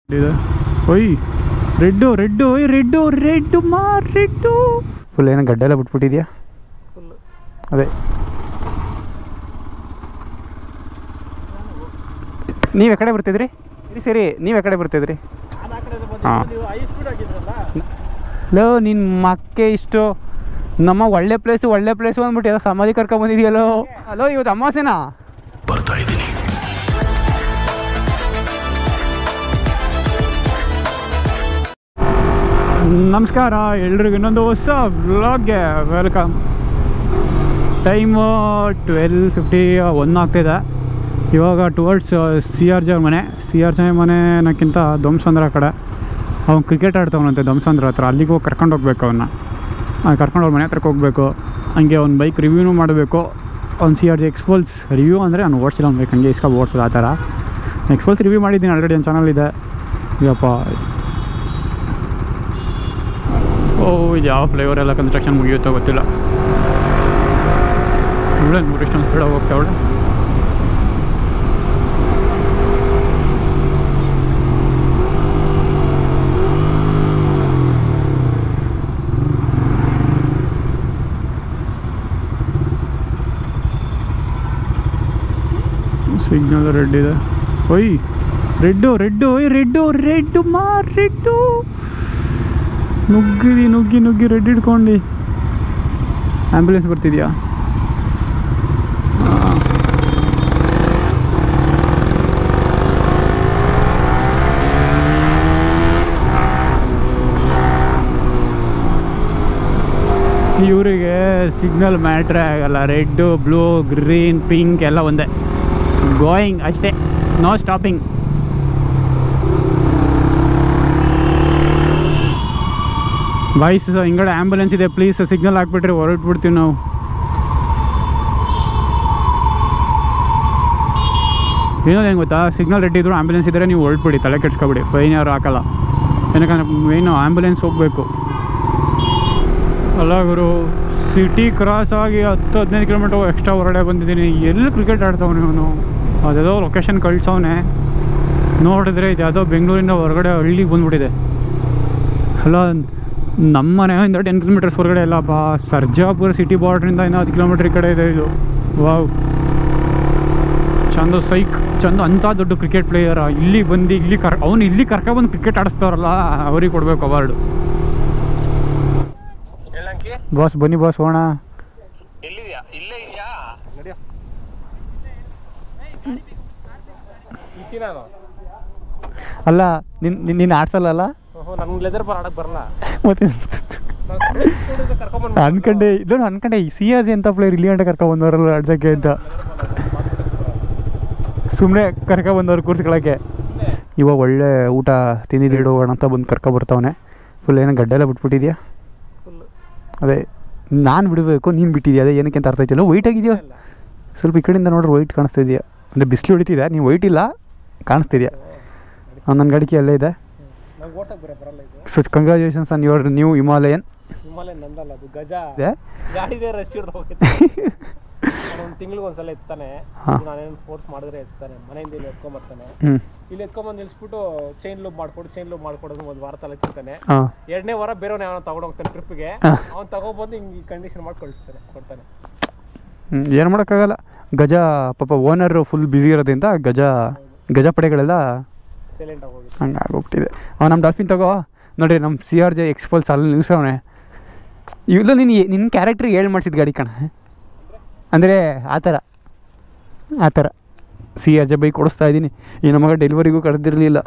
ಇದೆ ಒಯ್ red red ಒಯ್ ರೆಡ್ಡು ರೆಡ್ಡು ಮಾ ರೆಡ್ಡು ಫುಲ್ ಏನೋ ಗಡ್ಡೆ ಎಲ್ಲ ಬಿಟ್ಬಿಟ್ಟಿದ್ಯಾ ಅದೇ ನೀವು ಕಡೆ ಬರ್ತಿದ್ರಿ ಸರಿ ಸರಿ ನೀವು ಕಡೆ ಬರ್ತಿದ್ರಿ ಹಾಂ ಲೋ ನಿನ್ನ ಮಕ್ಕೆ ಇಷ್ಟು ನಮ್ಮ ಒಳ್ಳೆ ಪ್ಲೇಸು ಒಳ್ಳೆ ಪ್ಲೇಸು ಅಂದ್ಬಿಟ್ಟು ಏನೋ ಸಮಾಧಿ ಕರ್ಕೊಂಡ್ ಬಂದಿದ್ಯಲ್ಲೋ ಹಲೋ ಇವತ್ತು ಅಮಾವಾಸ್ಯೆನಾ ಬರ್ತಾ ಇದ್ದೀನಿ ನಮಸ್ಕಾರ ಎಲ್ರಿಗೂ ಇನ್ನೊಂದು ಹೊಸ ವ್ಲಾಗ್ಗೆ welcome time twelve fifty one ಆಗ್ತಿದೆ ಇವಾಗ ಟುವರ್ಡ್ಸ್ ಸಿ ಆರ್ ಜೆ ಮನೆ ಸಿ ಆರ್ ಜೆ ಮನೆ ಅನ್ನೋಕ್ಕಿಂತ ಧ್ವಂಸಂದ್ರ ಕಡೆ ಅವ್ನು ಕ್ರಿಕೆಟ್ ಆಡ್ತವನಂತೆ ಧ್ವಂಸಂದ್ರ ಹತ್ರ ಅಲ್ಲಿಗೆ ಹೋಗಿ ಕರ್ಕೊಂಡು ಹೋಗ್ಬೇಕು ಅವನ್ನ ಕರ್ಕೊಂಡು ಅವ್ರ ಮನೆ ಹತ್ರಕ್ಕೆ ಹೋಗಬೇಕು ಹಂಗೆ ಅವ್ನ ಬೈಕ್ ರಿವ್ಯೂನು ಮಾಡಬೇಕು ಅವ್ನು C R J Xpulse review ಅಂದರೆ ನಾನು ಓಡಿಸಿಲ್ಲ ಅವ್ನು ಬೈಕ್ ಹಂಗೆ ಇಸ್ಕೊ ಓಡಿಸೋದು ಆ ಥರ ಎಕ್ಸ್ಪೋಲ್ಸ್ ರಿವ್ಯೂ ಮಾಡಿದ್ದೀನಿ ಆಲ್ರೆಡಿ ನನ್ನ ಚಾನಲ್ ಇದೆ ಇದಪ್ಪ ಓ ಇದು ಯಾವ ಫ್ಲೇವರ್ ಎಲ್ಲ ಕನ್ಸ್ಟ್ರಕ್ಷನ್ ಮುಗಿಯುತ್ತೋ ಗೊತ್ತಿಲ್ಲ ಇವಳೆ ಮೂರು ಇಷ್ಟೊಂದು ಸ್ಪೀಡಾಗಿ ಹೋಗ್ತಾವಳೆ ಸಿಗ್ನಲ್ ರೆಡ್ ಇದೆ ಒಯ್ ರೆಡ್ಡು ರೆಡ್ಡು ಒಯ್ ರೆಡ್ಡು ರೆಡ್ಡು ಮಾ ರೆಡ್ಡು ನುಗ್ಗಿದಿ ನುಗ್ಗಿ ನುಗ್ಗಿ ರೆಡ್ ಹಿಡ್ಕೊಂಡು ಆ್ಯಂಬುಲೆನ್ಸ್ ಬರ್ತಿದ್ಯಾ ಇವರಿಗೆ ಸಿಗ್ನಲ್ ಮ್ಯಾಟ್ರೇ ಆಗಲ್ಲ ರೆಡ್ಡು ಬ್ಲೂ ಗ್ರೀನ್ ಪಿಂಕ್ ಎಲ್ಲ ಒಂದೇ ಗೋಯಿಂಗ್ ಅಷ್ಟೇ ನೋ ಸ್ಟಾಪಿಂಗ್ ಬಾಯ್ಸ್ ಹಿಂಗಡೆ ಆ್ಯಂಬುಲೆನ್ಸ್ ಇದೆ ಪ್ಲೀಸ್ ಸಿಗ್ನಲ್ ಹಾಕ್ಬಿಟ್ರೆ ಹೊರಟ್ಬಿಡ್ತೀವಿ ನಾವು ಏನೋ ಹೆಂಗೆ ಗೊತ್ತಾ ಸಿಗ್ನಲ್ ರೆಡಿ ಇದ್ರು ಆ್ಯಂಬುಲೆನ್ಸ್ ಇದ್ದರೆ ನೀವು ಹೊರಟ್ಬಿಡಿ ತಲೆ ಕೆಡ್ಸ್ಕೊಬಿಡಿ ಫೈನ್ ಯಾರು ಹಾಕಲ್ಲ ಏನಕ್ಕಂದ್ರೆ ಮೇಯ್ನು ಆ್ಯಂಬುಲೆನ್ಸ್ ಹೋಗಬೇಕು ಅಲ್ಲ ಗುರು ಸಿಟಿ ಕ್ರಾಸ್ ಆಗಿ ಹತ್ತು ಹದಿನೈದು ಕಿಲೋಮೀಟರ್ ಎಕ್ಸ್ಟ್ರಾ ಹೊರಗಡೆ ಬಂದಿದ್ದೀನಿ ಎಲ್ಲಿ ಕ್ರಿಕೆಟ್ ಆಡ್ತಾವನೆ ಅವನು ಅದೇದೋ ಲೊಕೇಶನ್ ಕಳ್ಸವನೆ ನೋಡಿದ್ರೆ ಇದು ಯಾವುದೋ ಬೆಂಗಳೂರಿಂದ ಹೊರಗಡೆ ಹಳ್ಳಿಗೆ ಬಂದ್ಬಿಟ್ಟಿದೆ ಅಲ್ಲ ನಮ್ಮ ಮನೆಯಿಂದ ಟೆನ್ ಕಿಲೋಮೀಟರ್ಸ್ ಹೊರಗಡೆ ಇಲ್ಲ ಬಾ ಸರ್ಜಾಪುರ ಸಿಟಿ ಬಾರ್ಡ್ರಿಂದ ಇನ್ನೂ ಹತ್ತು ಕಿಲೋಮೀಟ್ರ್ ಈ ಕಡೆ ಇದೆ ಇದು ವಾವ್ ಚಂದ ಸೈಕ್ ಚಂದ ಅಂಥ ದೊಡ್ಡ ಕ್ರಿಕೆಟ್ ಪ್ಲೇಯರ ಇಲ್ಲಿ ಬಂದು ಇಲ್ಲಿ ಕರ್ ಅವನು ಇಲ್ಲಿ ಕರ್ಕೊಬಂದು ಕ್ರಿಕೆಟ್ ಆಡಿಸ್ತಾರಲ್ಲ ಅವ್ರಿಗೆ ಕೊಡಬೇಕು ಅವಾರ್ಡು ಹೇಳಂಕಿ ಬಾಸ್ ಬನ್ನಿ ಬಾಸ್ ಹೋಣ ಎಲ್ಲಿದ್ಯಾ ಇಲ್ಲೇ ಇದೆಯಾ ನಡಿಯೋ ಈಚಿ ನಾನು ಅಲ್ಲ ನಿನ್ನ ನಿನ್ನ ಆಡ್ಸಲ್ಲಲ್ಲ ಓಹೋ ನಂಗೆ ಲೆದರ್ ಬಾರ್ ಆಡಕ್ ಬರಲ್ಲ ಮತ್ತೆ ಕರ್ಕೊಂಡ್ಬಂದು ಅನ್ಕಂಡೆ ಇದನ್ನು ಅನ್ಕಂಡೆ ಈ ಸಿ ಆರ್ ಜಿ ಅಂತ ಪ್ಲೇಯರ್ ಇಲ್ಲಿ ಗಂಟೆ ಕರ್ಕೊಬಂದವ್ರಲ್ಲ ಆಡ್ಸೋಕ್ಕೆ ಅಂತ ಸುಮ್ಮನೆ ಕರ್ಕೊಬಂದವ್ರು ಕೂರ್ಸ್ಕೊಳಕ್ಕೆ ಇವಾಗ ಒಳ್ಳೆ ಊಟ ತಿಂದಿದ್ದು ಇಡೋಣ ಅಂತ ಬಂದು ಕರ್ಕೊಬರ್ತಾವನೆ ಫುಲ್ ಏನೋ ಗಡ್ಡೆ ಎಲ್ಲ ಬಿಟ್ಬಿಟ್ಟಿದ್ಯಾ ಅದೇ ನಾನು ಬಿಡಬೇಕು ನೀನು ಬಿಟ್ಟಿದ್ಯಾ ಅದೇ ಏನಕ್ಕೆ ಅಂತ ಅರ್ಥ ಆಯ್ತಿಲ್ಲ ವೈಟ್ ಆಗಿದೆಯಾ ಸ್ವಲ್ಪ ಈ ಕಡೆಯಿಂದ ನೋಡ್ರೆ ವೈಟ್ ಕಾಣಿಸ್ತಾ ಇದೆಯಾ ಅಂದರೆ ಬಿಸಿಲು ಹೊಡಿತಿದೆ ನೀವು ವೈಟ್ ಇಲ್ಲ ಕಾಣಿಸ್ತಿದ್ಯಾ ನನ್ನ ಗಾಡಿಗೆ ಅಲ್ಲೇ ಇದೆ ನಂಗೆ ಓಡ್ಸಕ್ ಬರ ಬರಲ್ಲ ಇದು so congratulations on your new Himalayan Himalaya ನಂದಲ್ಲ ಅದು ಗಜ ಇದೆ ಗಾಡಿದೆ ರಶ್ ಹಿಡ್ದು ಹೋಗುತ್ತೆ ಒಂದು ತಿಂಗ್ಳಿಗೆ ಒಂದ್ಸಲ ಎತ್ತಾನೆ ಹಾ. ನಾನೇನು ಫೋರ್ಸ್ ಮಾಡಿದ್ರೆ ಎತ್ತಾನೆ ಮನೆಯಿಂದ ಇಲ್ಲಿ ಎತ್ಕೊಂಬರ್ತಾನೆ ಹ್ಞೂ ಇಲ್ಲಿ ಎತ್ಕೊಂಬಂದು ನಿಲ್ಸ್ಬಿಟ್ಟು ಚೈನ್ ಲೂಪ್ ಮಾಡ್ಕೊಡು ಚೈನ್ ಲೂಪ್ ಮಾಡ್ಕೊಡೋದು ಒಂದು ವಾರ ತಲೆ ತಿಂತಾನೆ ಹಾಂ ಎರಡನೇ ವಾರ ಬೇರೆಯವ್ನ ಯಾವನ ತಗೊಂಡೋಗ್ತಾನೆ ಟ್ರಿಪ್ಗೆ ಹಾ. ಅವ್ನು ತಗೊಬಂದು ಹಿಂಗೆ ಕಂಡೀಷನ್ ಮಾಡಿ ಕಳಿಸ್ತಾನೆ ಕೊಡ್ತಾನೆ ಏನು ಮಾಡೋಕ್ಕಾಗಲ್ಲ ಗಜ ಪಾಪ ಓನರು ಫುಲ್ ಬ್ಯುಸಿ ಇರೋದ್ರಿಂದ ಗಜ ಗಜ ಪಡೆಗಳೆಲ್ಲ ಸೈಲೆಂಟ್ ಆಗೋಗಿ ಹಂಗೆ ಆಗೋಗ್ಬಿಟ್ಟಿದೆ ಅವ ನಮ್ಮ ಡಾಲ್ಫಿನ್ ತಗೋ ನೋಡಿರಿ ನಮ್ಮ ಸಿ ಆರ್ ಜೆ ಎಕ್ಸ್ಪಲ್ಸ್ ಅಲ್ಲಿ ನಿಲ್ಸವನೆ ಇಲ್ಲ ನೀನು ನಿನ್ನ ಕ್ಯಾರೆಕ್ಟ್ರಿಗೆ ಹೇಳಿ ಮಾಡಿಸಿದ ಗಾಡಿ ಕಣ ಅಂದರೆ ಆ ಥರ ಆ ಥರ ಸಿ ಆರ್ ಜೆ ಬೈಕ್ ಓಡಿಸ್ತಾ ಇದ್ದೀನಿ ಈ ನಮಗೆ ಡೆಲಿವರಿಗೂ ಕರೆದಿರಲಿಲ್ಲ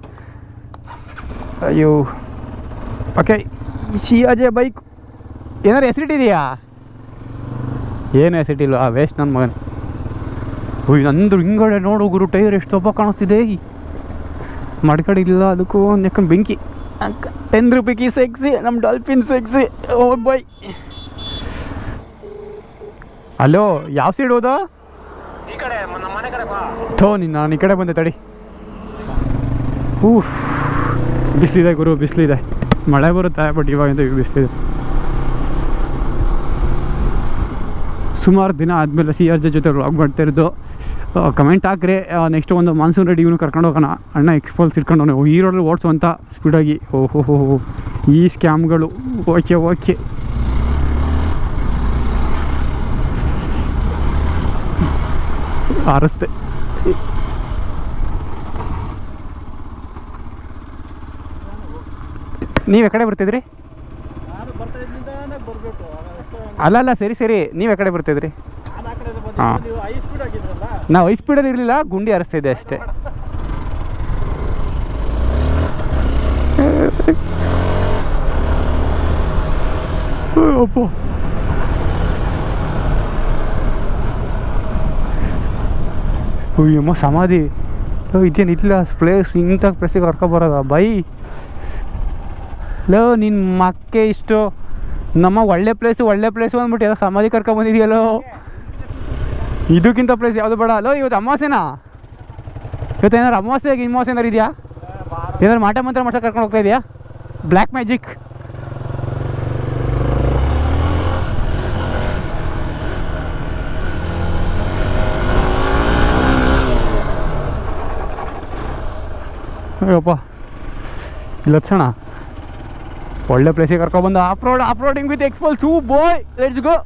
ಅಯ್ಯೋ okay C R J bike ಏನಾರು ಹೆಸರಿಟ್ಟಿದೆಯಾ ಏನು ಹೆಸರಿಟ್ಟಿಲ್ಲ ಆ ವೇಸ್ಟ್ ನನ್ನ ಮಗನ ಓಯ್ ನಂದು ಹಿಂಗಡೆ ನೋಡು ಗುರು ಟೈರ್ ಎಷ್ಟು ದಪ್ಪ ಕಾಣಿಸ್ತಿದೆ ಮಡ್ಕಡೆ ಇಲ್ಲ ಅದಕ್ಕೂ ಒಂದು ಯಾಕಂದ್ರೆ ಬೆಂಕಿ ಟೆನ್ ರುಪೀಕಿ ಸೆಕ್ಸಿ ನಮ್ಮ ಡಾಲ್ಫಿನ್ ಸೆಕ್ಸಿ ಓ ಬೈ ಹಲೋ ಯಾವ ಸೈಡ್ ಹೋದ ಈ ಕಡೆ ನಮ್ಮ ಮನೆ ಕಡೆ ಬಾ ಥೋ ನೀನು ನಾನು ಈ ಕಡೆ ಬಂದೆ ತಡಿ ಊಫ್ ಬಿಸಿಲಿದೆ ಗುರು ಬಿಸಿಲಿದೆ ಮಳೆ ಬರುತ್ತೆ ಬಟ್ ಇವಾಗಿಂದ ಬಿಸಿಲಿದೆ ಸುಮಾರು ದಿನ ಆದಮೇಲೆ ಸಿ ಆರ್ ಜೆ ಜೊತೆ ವ್ಲಾಗ್ ಮಾಡ್ತಾ ಇರೋದು ಕಮೆಂಟ್ ಹಾಕ್ರಿ ನೆಕ್ಸ್ಟ್ ಒಂದು ಮಾನ್ಸೂನ್ ರೆಡಿ ಇವನು ಕರ್ಕೊಂಡು ಹೋಗೋಣ ಅಣ್ಣ ಎಕ್ಸ್ಪಲ್ಸ್ ಇಟ್ಕೊಂಡು ಈ ರೋಡಲ್ಲಿ ಓಡಿಸುವಂಥ ಸ್ಪೀಡಾಗಿ ಓಹೋ ಹೋ ಹೋ ಈ ಸ್ಕ್ಯಾಮ್ಗಳು ಓಕೆ ಓಕೆ ಆರಿಸ್ದೆ ನೀವು ಕಡೆ ಬರ್ತಿದ್ರಿ ನಾನು ಬರ್ತಾ ಇದ್ದಿಂದ ಬರಬೇಕು ಅಲ್ಲ ಅಲ್ಲ ಸರಿ ಸರಿ ನೀವು ಕಡೆ ಬರ್ತಿದ್ರಿ ನಾನು ಆ ಕಡೆ ಹಾ. ಬಂದಿದ್ದು ನೀವು ಐ ಸ್ಪೀಡ್ ಆಗಿದ್ರಲ್ಲ ನಾವು ಐ ಸ್ಪೀಡಲ್ಲಿ ಇರಲಿಲ್ಲ ಗುಂಡಿ ಹರಿಸ್ತಾ ಇದ್ದೆ ಅಷ್ಟೇ ಅಪ್ಪ ಅಯ್ಯಮ್ಮ ಸಮಾಧಿ ಲೋ ಇದೇನು ಇಲ್ಲ ಪ್ಲೇಸ್ ಇಂಥ ಪ್ಲೇಸಿಗೆ ಕರ್ಕೊಬರೋದ ಬೈ ಲೋ ನಿನ್ನ ಮಕ್ಕೆ ಇಷ್ಟು ನಮ್ಮ ಒಳ್ಳೆ ಪ್ಲೇಸು ಒಳ್ಳೆ ಪ್ಲೇಸು ಅಂದ್ಬಿಟ್ಟು ಎಲ್ಲ ಸಮಾಧಿ ಕರ್ಕೊಂಬಂದಿದೆಯಲ್ಲೋ ಇದಕ್ಕಿಂತ ಪ್ಲೇಸ್ ಯಾವುದು ಬೇಡ ಅಲ್ಲೋ ಇವತ್ತು ಅಮಾವಾಸ್ಯೆನಾ ಇವತ್ತು ಏನಾರು ಅಮಾವಾಸ್ಯೆ ಅಮಾವಾಸ್ಯೆ ಏನಾರು ಇದೆಯಾ ಏನಾರು ಮಾಟ ಮಂತ್ರ ಮಾಡ್ಸಕ್ಕೆ ಕರ್ಕೊಂಡು ಹೋಗ್ತಾ ಇದೆಯಾ ಬ್ಲ್ಯಾಕ್ ಮ್ಯಾಜಿಕ್ ಅಯ್ಯಪ್ಪ ಇಲ್ಲ ಹತ್ಸೋಣ ಒಳ್ಳೆ ಪ್ಲೇಸಿಗೆ ಕರ್ಕೊಬಂದು off road off roading with Xpulse so boy let's go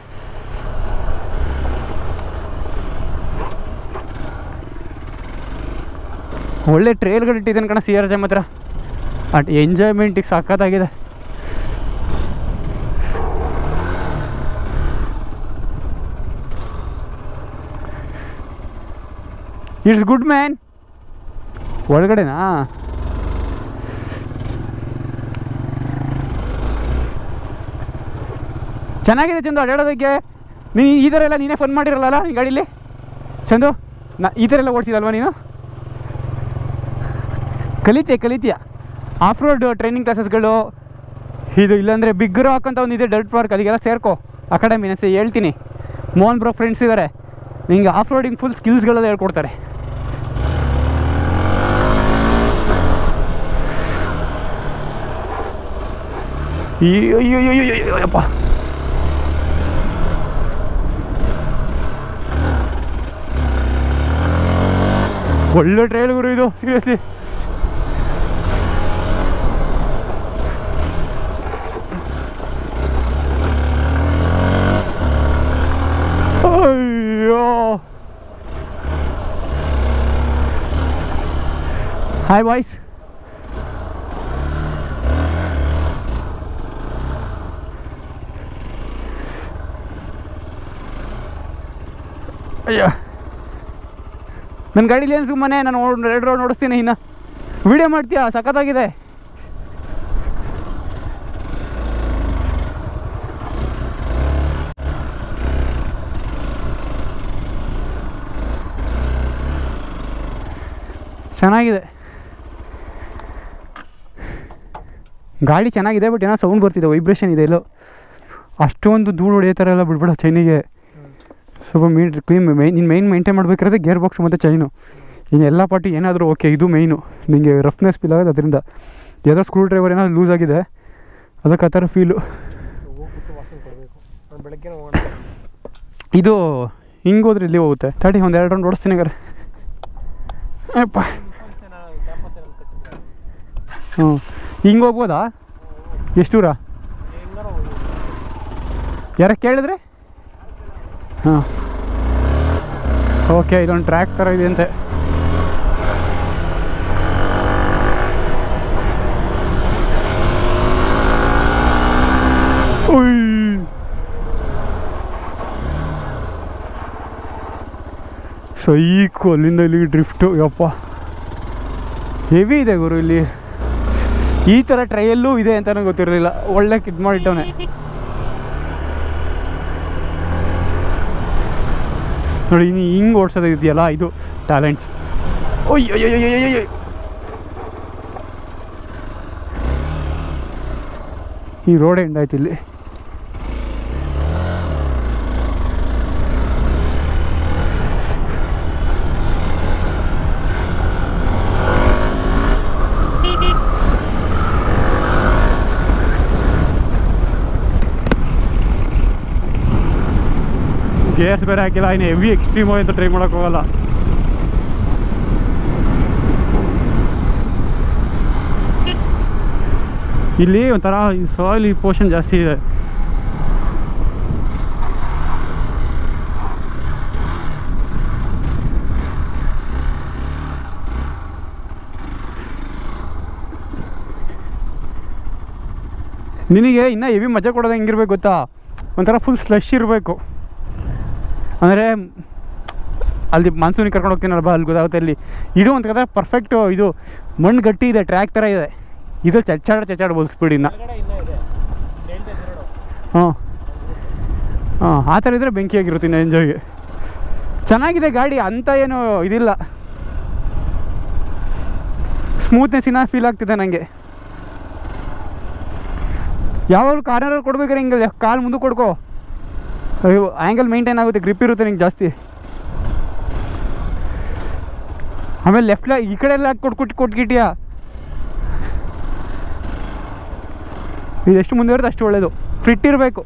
ಒಳ್ಳೆ ಟ್ರೇಲ್ಗಳು ಇಟ್ಟಿದ್ದಾನೆ ಕಣ ಸಿ ಆರ್ ಜಮ್ ಹತ್ರ ಅಟ್ ಎಂಜಾಯ್ಮೆಂಟಿಗೆ ಸಖತ್ತಾಗಿದೆ ಇಟ್ಸ್ ಗುಡ್ ಮ್ಯಾನ್ ಒಳಗಡೆನಾ ಚೆನ್ನಾಗಿದೆ ಚಂದು ಅಡ್ಡಾಡೋದಕ್ಕೆ ನೀನು ಈ ಥರ ಎಲ್ಲ ನೀನೇ ಫನ್ ಮಾಡಿರಲ್ಲ ಈ ಗಾಡೀಲಿ ಚಂದು ನಾ ಈ ಥರ ಎಲ್ಲ ಓಡಿಸಿದಲ್ವಾ ನೀನು ಕಲಿತೀಯ ಕಲಿತೀಯ ಆಫ್ ರೋಡ್ ಟ್ರೈನಿಂಗ್ ಕ್ಲಾಸಸ್ಗಳು ಇದು ಇಲ್ಲಾಂದರೆ ಬಿಗ್ ರಾಕ್ ಅಂತ ಒಂದು ಇದೆ ಡರ್ಟ್ ಪಾರ್ಕ್ ಅಲ್ಲಿಗೆಲ್ಲ ಸೇರ್ಕೋ ಅಕಾಡೆಮಿ ನಾನು ಹೇಳ್ತೀನಿ ಮೋಹನ್ ಬ್ರೋ ಫ್ರೆಂಡ್ಸ್ ಇದ್ದಾರೆ ನಿಂಗೆ ಆಫ್ ರೋಡಿಂಗ್ ಫುಲ್ ಸ್ಕಿಲ್ಸ್ಗಳೆಲ್ಲ ಹೇಳ್ಕೊಡ್ತಾರೆ ಅಯ್ಯಪ್ಪ ಒಳ್ಳೆ ಟ್ರೈಲ್ ಗುರು ಇದು ಸೀರಿಯಸ್ಲಿ ಅಯ್ಯೋ ಹಾಯ್ ಬಾಯ್ಸ್ ಅಯ್ಯೋ ನನ್ನ ಗಾಡೀಲಿ ಏನು ಸುಮ್ಮನೆ ನಾನು ಎರಡು ರೋಡ್ ನೋಡಿಸ್ತೀನಿ ಇನ್ನು ವಿಡಿಯೋ ಮಾಡ್ತೀಯಾ ಸಖತ್ತಾಗಿದೆ ಚೆನ್ನಾಗಿದೆ ಗಾಡಿ ಚೆನ್ನಾಗಿದೆ ಬಟ್ ಏನೋ ಸೌಂಡ್ ಬರ್ತಿದೆ ವೈಬ್ರೇಷನ್ ಇದೆ ಎಲ್ಲೋ ಅಷ್ಟೊಂದು ಧೂಳು ಹೊಡೆಯೋ ಥರ ಎಲ್ಲ ಬಿಡ್ಬೇಡ ಚೈನಿಗೆ ಸ್ವಲ್ಪ ಮೀನ್ ಕ್ಲೀನ್ ಮೈ ನೀನು ಮೈನ್ ಮೈಂಟೈನ್ ಮಾಡಬೇಕಾದ್ರೆ ಗೇರ್ ಬಾಕ್ಸ್ ಮತ್ತು ಚೈನು ಇನ್ನು ಎಲ್ಲ ಪಾರ್ಟಿ ಏನಾದರೂ ಓಕೆ ಇದು ಮೈನು ನಿಮಗೆ ರಫ್ನೆಸ್ ಫೀಲ್ ಆಗೋದು ಅದರಿಂದ ಯಾವುದೋ ಸ್ಕ್ರೂ ಡ್ರೈವರ್ ಏನಾದ್ರು ಲೂಸ್ ಆಗಿದೆ ಅದಕ್ಕೆ ಆ ಥರ ಫೀಲು ಹೋಗ್ಬಿಟ್ಟು ವಾಸನೆ ಕೊಡಬೇಕು ನಾನು ಬೆಳಗ್ಗೆ ಹೋಗೋಣ ಇದು ಹಿಂಗೆ ಹೋದ್ರೆ ಇಲ್ಲಿ ಹೋಗುತ್ತೆ ತಡಿ ಒಂದು ಎರಡು ರೌಂಡ್ ಓಡಿಸ್ತೀನಿ ಹಾಗಾರೆ ಅಪ್ಪ ಕ್ಯಾಂಪಸ್ ಏನಾದ್ರು ಕಟ್ಟಿದ್ರೆ ಹ್ಞೂ ಹಿಂಗೆ ಹೋಗ್ಬೋದಾ ಎಷ್ಟು ದೂರ ಹೆಂಗಾರ ಹೋಗಿ ಯಾರ ಕೇಳಿದ್ರೆ ಹಾಂ ಓಕೆ ಇದೊಂದು ಟ್ರ್ಯಾಕ್ ಥರ ಇದೆ ಅಂತೆ ಉಯ್. ಸೈಕು ಅಲ್ಲಿಂದ ಇಲ್ಲಿಗೆ ಡ್ರಿಫ್ಟು ಯಪ್ಪ ಹೆವಿ ಇದೆ ಗುರು ಇಲ್ಲಿ ಈ ಥರ ಟ್ರೈಯಲ್ಲೂ ಇದೆ ಅಂತ ನನಗೆ ಗೊತ್ತಿರಲಿಲ್ಲ ಒಳ್ಳೆ ಇದು ಮಾಡಿಟ್ಟವನೆ ನೋಡಿ ಇನ್ನು ಹಿಂಗೆ ಓಡಿಸೋದು ಇದೆಯಲ್ಲ ಇದು ಟ್ಯಾಲೆಂಟ್ಸ್ ಒಯ್ಯಯ್ಯಯ್ಯಯ್ಯಯ್ಯ ಈ ರೋಡ್ ಎಂಡ್ ಆಯ್ತು ಇಲ್ಲಿ ಗೇರ್ಸ್ ಬೇರೆ ಹಾಕಿಲ್ಲ ಇನ್ನು ಹೆವಿ ಎಕ್ಸ್ಟ್ರೀಮ್ ಅಂತ ಟ್ರೈ ಮಾಡೋಕೆ ಹೋಗಲ್ಲ ಇಲ್ಲಿ ಒಂಥರ ಈ ಸಾಯಿಲ್ ಈ ಪೋರ್ಷನ್ ಜಾಸ್ತಿ ಇದೆ ನಿನಗೆ ಇನ್ನೂ ಹೆವಿ ಮಜಾ ಕೊಡೋದು ಹೆಂಗಿರ್ಬೇಕು ಗೊತ್ತಾ ಒಂಥರ ಫುಲ್ ಸ್ಲಶ್ ಇರಬೇಕು ಅಂದರೆ ಅಲ್ಲಿ ಮಾನ್ಸೂನಿಗೆ ಕರ್ಕೊಂಡು ಹೋಗ್ತೀನಲ್ವ ಅಲ್ಲಿ ಗೊತ್ತಾಗುತ್ತೆ ಅಲ್ಲಿ ಇದು ಒಂಥರ ಪರ್ಫೆಕ್ಟು ಇದು ಮಣ್ಣು ಗಟ್ಟಿ ಇದೆ ಟ್ರ್ಯಾಕ್ ಥರ ಇದೆ ಇದು ಚಚ್ಚಾಡ ಚಚ್ಚಾಡ್ಬೋದು ಸ್ಪೀಡಿನ ಕೆಳಗಡೆ ಇನ್ನೂ ಇದೆ ಹೇಳ್ತಾ ಇದ್ರು ಹಾಂ ಹಾಂ ಆ ಥರ ಇದ್ದರೆ ಬೆಂಕಿಯಾಗಿರುತ್ತೆ ಇನ್ನು ಎಂಜಾಯ್ಗೆ ಚೆನ್ನಾಗಿದೆ ಗಾಡಿ ಅಂತ ಏನು ಇದಿಲ್ಲ ಸ್ಮೂತ್ನೆಸ್ ಇನ್ನ ಫೀಲ್ ಆಗ್ತಿದೆ ನನಗೆ ಯಾವಾಗಲೂ ಕಾರ್ನರಲ್ಲಿ ಕೊಡ್ಬೇಕಾದ್ರೆ ಹಿಂಗೆ ಕಾಲು ಮುಂದೆ ಕೊಡ್ಕೋ ಅಯ್ಯೋ ಆ್ಯಂಗಲ್ ಮೇಂಟೈನ್ ಆಗುತ್ತೆ ಗ್ರಿಪ್ ಇರುತ್ತೆ ನಿಂಗೆ ಜಾಸ್ತಿ ಆಮೇಲೆ ಲೆಫ್ಟ್ ಈ ಕಡೆ ಎಲ್ಲ ಕೊಟ್ಕೊಟ್ಟು ಕೊಟ್ಗಿಟ್ಟಿಯಾ ಇದು ಎಷ್ಟು ಮುಂದುವರೆದು ಅಷ್ಟು ಒಳ್ಳೆಯದು ಫಿಟ್ ಇರಬೇಕು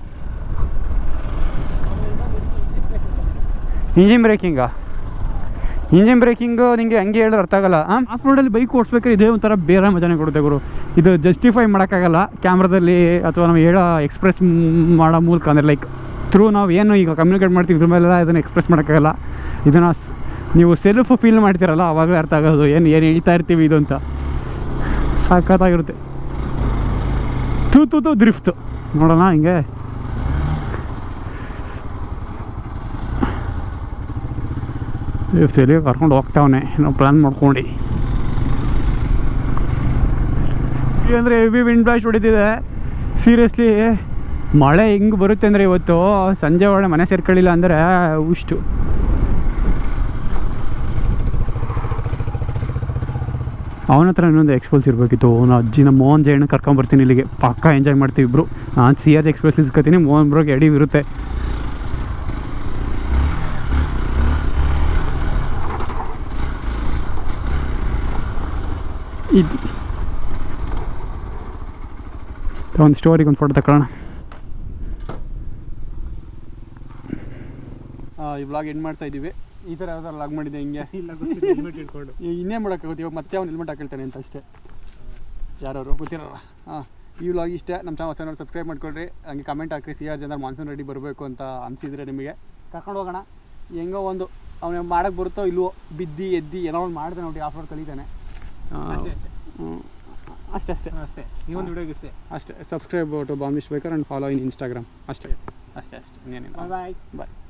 ಇಂಜಿನ್ ಬ್ರೇಕಿಂಗಾ ಇಂಜಿನ್ ಬ್ರೇಕಿಂಗು ನಿಮಗೆ ಹಂಗೆ ಹೇಳಿದ್ರೆ ಅರ್ಥ ಆಗಲ್ಲ ಆಫ್ ರೋಡಲ್ಲಿ ಬೈಕ್ ಓಡಿಸ್ಬೇಕಾದ್ರೆ ಇದೇ ಒಂಥರ ಬೇರೆ ಮಜಾನೇ ಕೊಡುತ್ತೆ ಗುರು ಇದು ಜಸ್ಟಿಫೈ ಮಾಡೋಕ್ಕಾಗಲ್ಲ ಕ್ಯಾಮ್ರಾದಲ್ಲಿ ಅಥವಾ ನಾವು ಹೇಳೋ ಎಕ್ಸ್ಪ್ರೆಸ್ ಮಾಡೋ ಮೂಲಕ ಅಂದರೆ ಲೈಕ್ ಥ್ರೂ ನಾವು ಏನು ಈಗ ಕಮ್ಯುನಿಕೇಟ್ ಮಾಡ್ತೀವಿ ಇದ್ರ ಮೇಲೆಲ್ಲ ಇದನ್ನು ಎಕ್ಸ್ಪ್ರೆಸ್ ಮಾಡೋಕ್ಕಾಗಲ್ಲ ಇದನ್ನು ಸ್- ನೀವು ಸೆಲ್ಫ್ ಫೀಲ್ ಮಾಡ್ತೀರಲ್ಲ ಆವಾಗಲೇ ಅರ್ಥ ಆಗೋದು ಏನು ಏನು ಹೇಳ್ತಾ ಇರ್ತೀವಿ ಇದು ಅಂತ ಸಾಕತ್ತಾಗಿರುತ್ತೆ ತೂ ತೂ ತೂ ದ್ರಿಫ್ತು ನೋಡೋಣ ಹಿಂಗೆ ಇವತ್ತು ಕರ್ಕೊಂಡು ಹೋಗ್ತಾವನೆ ನಾವು ಪ್ಲ್ಯಾನ್ ಮಾಡ್ಕೊಂಡು ಅಂದರೆ ಹೆವಿ ವಿಂಡ್ ಬ್ಲಾಸ್ಟ್ ಹೊಡಿತಿದೆ ಸೀರಿಯಸ್ಲಿ ಮಳೆ ಹೆಂಗೆ ಬರುತ್ತೆ ಅಂದರೆ ಇವತ್ತು ಸಂಜೆ ಒಳಗೆ ಮನೆ ಸೇರ್ಕೊಳ್ಳಿಲ್ಲ ಅಂದರೆ ಉಷ್ಟು ಅವನ ಹತ್ರ ಇನ್ನೊಂದು ಎಕ್ಸ್ಪಲ್ಸ್ ಇರಬೇಕಿತ್ತು ಅವನ ಅಜ್ಜಿ ನಮ್ಮ ಮೋಹನ್ ಜೈನ ಕರ್ಕೊಂಬರ್ತೀನಿ ಇಲ್ಲಿಗೆ ಪಕ್ಕ ಎಂಜಾಯ್ ಮಾಡ್ತೀವಿ ಇಬ್ರು ನಾನು ಸಿ ಆರ್ ಎಕ್ಸ್ಪ್ರೆಸ್ ಇಸ್ಕೊತೀನಿ ಮೋಹನ್ ಬ್ರೋಗೆ ಎಡಿ ಇರುತ್ತೆ ಇದು ಒಂದು ಸ್ಟೋರಿಗೆ ಒಂದು ಫೋಟೋ ತಗೊಳ್ಳೋಣ ಈ ವ್ಲಾಗ್ ಎಂಡ್ ಮಾಡ್ತಾ ಇದ್ದೀವಿ ಈ ಥರ ಯಾವ್ದಾರು ವ್ಲಾಗ್ ಮಾಡಿದ್ದೆ ಹಿಂಗೆ ಇಲ್ಲ ಗೊತ್ತಿಲ್ಲ ಹೆಲ್ಮೆಟ್ ಇಟ್ಕೊಂಡು ಈ ಇನ್ನೇ ಮಾಡೋಕ್ಕಾಗುತ್ತೆ ಇವಾಗ ಮತ್ತೆ ಅವ್ನು ಹೆಲ್ಮೆಟ್ ಹಾಕಿರ್ತಾನೆ ಅಂತ ಅಷ್ಟೇ ಯಾರವರು ಗೊತ್ತಿರೋಲ್ಲ ಹಾಂ ಈ ವ್ಲಾಗ್ ಇಷ್ಟ ನಮ್ಮ ಚಾನಲ್ ಹೊಸ ಸಬ್ಸ್ಕ್ರೈಬ್ ಮಾಡ್ಕೊಳ್ರಿ ಹಂಗೆ ಕಮೆಂಟ್ ಹಾಕಿ ಸಿ ಆರ್ ಜನ ಮಾನ್ಸೂನ್ ರೆಡಿ ಬರಬೇಕು ಅಂತ ಅನಿಸಿದ್ರೆ ನಿಮಗೆ ಕರ್ಕೊಂಡು ಹೋಗೋಣ ಹೆಂಗೋ ಒಂದು ಅವನು ಮಾಡೋಕ್ಕೆ ಬರುತ್ತೋ ಇಲ್ವೋ ಬಿದ್ದಿ ಎದ್ದಿ ಏನೋ ಒಂದು ಮಾಡ್ತಾನೆ ನೋಡಿ ಆಫ್ ರೋಡ್ ಕಲಿತಾನೆ ಅಷ್ಟೇ ಅಷ್ಟೇ ಹ್ಮ್. ಅಷ್ಟೇ ಅಷ್ಟೇ ಅಷ್ಟೇ ಈ ಒಂದು ವಿಡಿಯೋಗೆ ಇಷ್ಟೇ ಅಷ್ಟೇ subscribe to Bombish Baker and follow in Instagram ಅಷ್ಟೇ ಅಷ್ಟೇ ಅಷ್ಟೇ ಇನ್ನೇನಿಲ್ಲ ಬಾಯ್ ಬಾಯ್